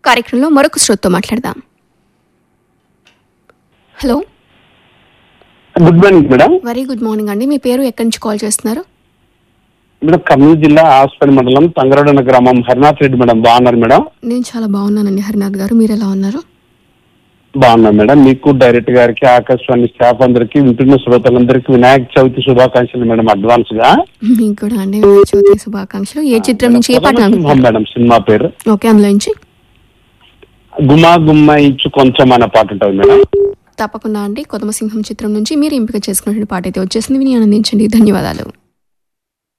కార్యక్రమంలో మరొక శ్రోతతో మాట్లాడదాం hello good morning madam very good morning అండి మీ పేరు ఎక్కడి నుంచి కాల్ చేస్తున్నారు మేడం కర్నూలు జిల్లా ఆస్పడి మండలం తంగరడన గ్రామం హరినాథ్ రెడ్డి మేడం బాగున్నారు మేడం నేను చాలా బాగున్నానండి హరినాథ్ గారు మీరు ఎలా ఉన్నారు బాగున్నారు మేడం మీకు డైరెక్ట్ గారికి ఆకాశవాణి స్టాఫ్ అందరికి వింటున్న శ్రోతలందరికీ వినాయక చవితి శుభాకాంక్షలు మేడం అడ్వాన్స్ గా మీకు కూడా అండి వినాయక చవితి శుభాకాంక్షలు ఏ చిత్రం నుంచి ఏ పాట సింహం మేడం సినిమా పేరు ఓకే అందులో నుంచి గుమా గుమ్మ ఇచ్చు కొంచెం అనే పాట ఉంటుంది మేడం తప్పకుండా అండి కొదమ సింహం చిత్రం నుంచి మీరు ఎంపిక చేసుకున్నటువంటి పాట అయితే వచ్చేసింది విని ఆనందించండి ధన్యవాదాలు